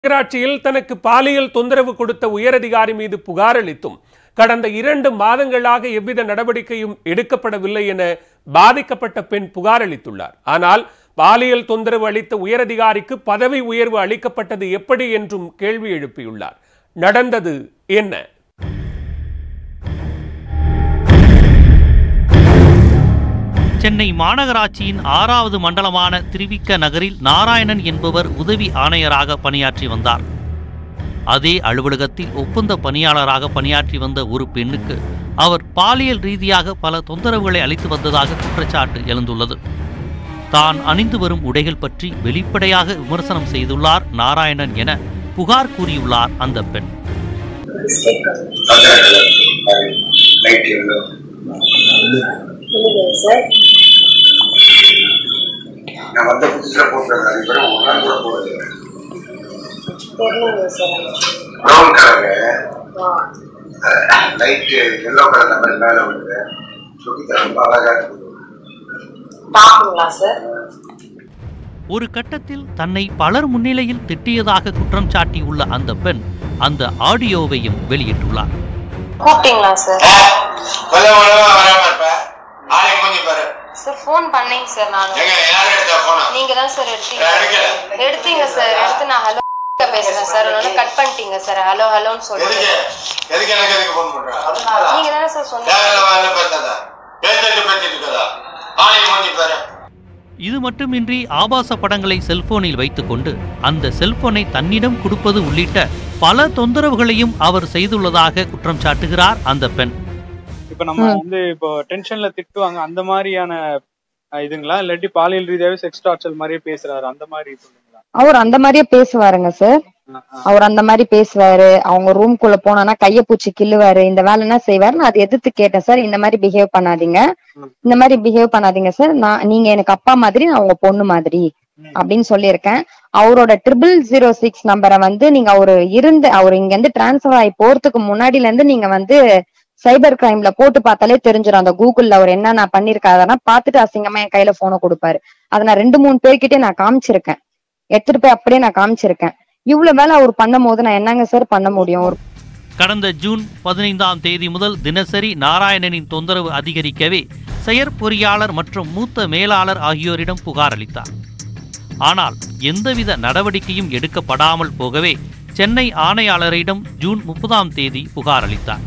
நகராட்சியில் தனக்கு பாலியல் தொந்தரவு கொடுத்த உயரதிகாரி மீது புகார் அளித்தும் கடந்த இரண்டு மாதங்களாக எவ்வித நடவடிக்கையும் எடுக்கப்படவில்லை என பாதிக்கப்பட்ட பெண் புகார் அளித்துள்ளார் ஆனால் பாலியல் தொந்தரவு அளித்த உயரதிகாரிக்கு பதவி உயர்வு அளிக்கப்பட்டது எப்படி என்றும் கேள்வி எழுப்பியுள்ளார் நடந்தது என்ன சென்னை மாநகராட்சியின் ஆறாவது மண்டலமான திருவிக்க நகரில் நாராயணன் என்பவர் உதவி ஆணையராக பணியாற்றி வந்தார் அதே அலுவலகத்தில் ஒப்பந்த பணியாளராக பணியாற்றி வந்த ஒரு பெண்ணுக்கு அவர் பாலியல் ரீதியாக பல தொந்தரவுகளை அளித்து வந்ததாக குற்றச்சாட்டு எழுந்துள்ளது தான் அணிந்து வரும் உடைகள் பற்றி வெளிப்படையாக விமர்சனம் செய்துள்ளார் நாராயணன் என புகார் கூறியுள்ளார் அந்த பெண் லைட் எவ்வளோ இல்லைங்க சார் நான் வந்த புதுசில் போட்டுருக்கேன் அது பிறகு ஒரு நாள் கூட போடுது தெரியலங்க சார் ப்ரௌன் கலரு ஆ லைட்டு எல்லோ கலர் மாதிரி மேலே விடுது சுகிதா ரொம்ப அழகா இருக்குது டாப்புங்களா சார் ஒரு கட்டத்தில் தன்னை பலர் முன்னிலையில் திட்டியதாக குற்றம் சாட்டியுள்ள அந்த பெண் அந்த ஆடியோவையும் வெளியிட்டுள்ளார் கூப்பிட்டீங்களா சார் கொஞ்சம் கொஞ்சமா வராம இருப்ப ஆளை மூஞ்சி பாரு சார் ஃபோன் பண்ணீங்க சார் நான் எங்க யார் எடுத்தா போனா நீங்க தான் சார் எடுத்தீங்க எடுக்கல. எடுத்தீங்க சார் எடுத்து நான் ஹலோ பேசுறேன் சார் அதனால கட் பண்ணிட்டீங்க சார் ஹலோ ஹலோன்னு சொல்லிட்டு எதுக்கு எதுக்கு எனக்கு எதுக்கு ஃபோன் பண்ற நீங்க தானே சார் சொன்னீங்க தேவையில்லாம என்ன பேசாத பேசிட்டு பேசிட்டு இருக்கதா ஆளை மூஞ்சி பாரு இது மட்டுமின்றி ஆபாச படங்களை செல்போனில் வைத்துக்கொண்டு அந்த செல்போனை தன்னிடம் கொடுப்பது உள்ளிட்ட பல தொந்தரவுகளையும் அவர் செய்துள்ளதாக குற்றம் சாட்டுகிறார் அந்த பெண் இப்ப நம்ம வந்து இப்போ டென்ஷன்ல திட்டுவாங்க அந்த மாதிரியான அஹ், இதுங்களா இல்லாட்டி பாலியல் ரீதியாவே செக்ஸ் டார்ச்சர் மாதிரியே பேசுறாரு அந்த மாதிரி சொல்லுங்களா அவர் அந்த மாதிரியே பேசுவாருங்க சார் அஹ், அஹ். அவர் அந்த மாதிரி பேசுவாரு அவங்க ரூம்குள்ள போனானா கைய பூச்சி கிள்ளுவாரு இந்த வேலை என்ன செய்வாரு நான் அதை எதிர்த்து கேட்டேன் சார் இந்த மாதிரி பிஹேவ் பண்ணாதீங்க ம். இந்த மாதிரி பிஹேவ் பண்ணாதீங்க சார் நான் நீங்க எனக்கு அப்பா மாதிரி நான் உங்க பொண்ணு மாதிரி ம். அப்படின்னு சொல்லியிருக்கேன் அவரோட ட்ரிபிள் ஜீரோ சிக்ஸ் நம்பரை வந்து நீங்க அவரு இருந்து அவர் இங்க இருந்து டிரான்ஸ்ஃபர் ஆகி போறதுக்கு முன்னாடில இருந்து நீங்க வந்து சைபர் கிரைம்ல போட்டு பார்த்தாலே தெரிஞ்சிடும் அந்த கூகுள்ல அவர் என்னென்ன பண்ணிருக்காருன்னா பார்த்துட்டு அசிங்கமா என் கையில போனை கொடுப்பாரு அதை நான் ரெண்டு மூணு பேர்கிட்டே நான் காமிச்சிருக்கேன் எடுத்துட்டு போய் அப்படியே நான் காமிச்சிருக்கேன் இவ்வளவு வேலை அவர் பண்ணும் போது நான் என்னங்க சார் பண்ண முடியும் ஒரு கடந்த ஜூன் பதினைந்தாம் தேதி முதல் தினசரி நாராயணனின் தொந்தரவு அதிகரிக்கவே செயற்பொறியாளர் மற்றும் மூத்த மேலாளர் ஆகியோரிடம் புகார் அளித்தார் ஆனால் எந்தவித நடவடிக்கையும் எடுக்கப்படாமல் போகவே சென்னை ஆணையாளரிடம் ஜூன் முப்பதாம் தேதி புகார் அளித்தார்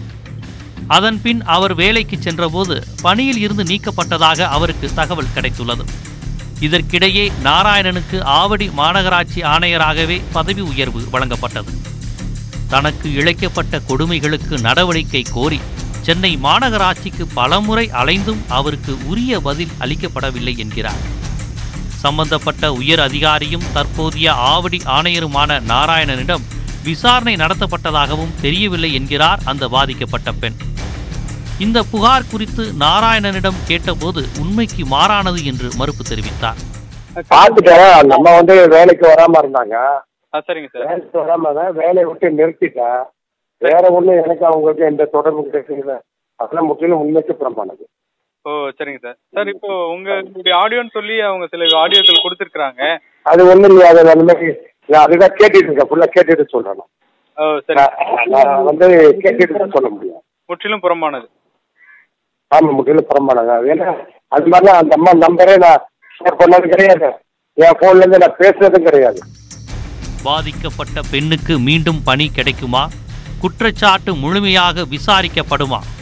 அதன்பின் அவர் வேலைக்கு சென்றபோது பணியில் இருந்து நீக்கப்பட்டதாக அவருக்கு தகவல் கிடைத்துள்ளது இதற்கிடையே நாராயணனுக்கு ஆவடி மாநகராட்சி ஆணையராகவே பதவி உயர்வு வழங்கப்பட்டது தனக்கு இழைக்கப்பட்ட கொடுமைகளுக்கு நடவடிக்கை கோரி சென்னை மாநகராட்சிக்கு பலமுறை அலைந்தும் அவருக்கு உரிய பதில் அளிக்கப்படவில்லை என்கிறார் சம்பந்தப்பட்ட உயர் அதிகாரியும் தற்போதைய ஆவடி ஆணையருமான நாராயணனிடம் விசாரணை நடத்தப்பட்டதாகவும் தெரியவில்லை என்கிறார் அந்த பாதிக்கப்பட்ட பெண் இந்த புகார் குறித்து நாராயணனிடம் கேட்டபோது உண்மைக்கு மாறானது என்று மறுப்பு தெரிவித்தார் பார்த்துட்டேன் நம்ம வந்து வேலைக்கு வராம இருந்தாங்க ஆ, சரிங்க சார் வேலைக்கு வராம இருந்தாங்க வேலையை விட்டு நிறுத்திட்டேன் வேற ஒண்ணும் எனக்கு அவங்களுக்கு எந்த தொடர்பும் கிடைக்கல அதெல்லாம் முற்றிலும் உண்மைக்கு புறம்பானது ஓ சரிங்க சார் சார் இப்போ உங்களுடைய ஆடியோன்னு சொல்லி அவங்க சில ஆடியோக்கள் கொடுத்துருக்காங்க அது ஒண்ணும் இல்லையா அது அந்த மாதிரி நான் அதுதான் கேட்டுட்டு இருக்கேன் ஃபுல்லா கேட்டுட்டு சொல்றேன் நான். ஓ சரி நான் நான் வந்து கேட்டுட்டு தான் சொல்ல முடியும் முற்றிலும் புறம்பானது ஆமா முற்றிலும் புறம்பானது அது ஏன்னா அது மாதிரிலாம் அந்த அம்மா நம்பரே நான் ஷேர் பண்ணது கிடையாது என் போன்ல இருந்து நான் பேசுனதும் கிடையாது பாதிக்கப்பட்ட பெண்ணுக்கு மீண்டும் பணி கிடைக்குமா குற்றச்சாட்டு முழுமையாக விசாரிக்கப்படுமா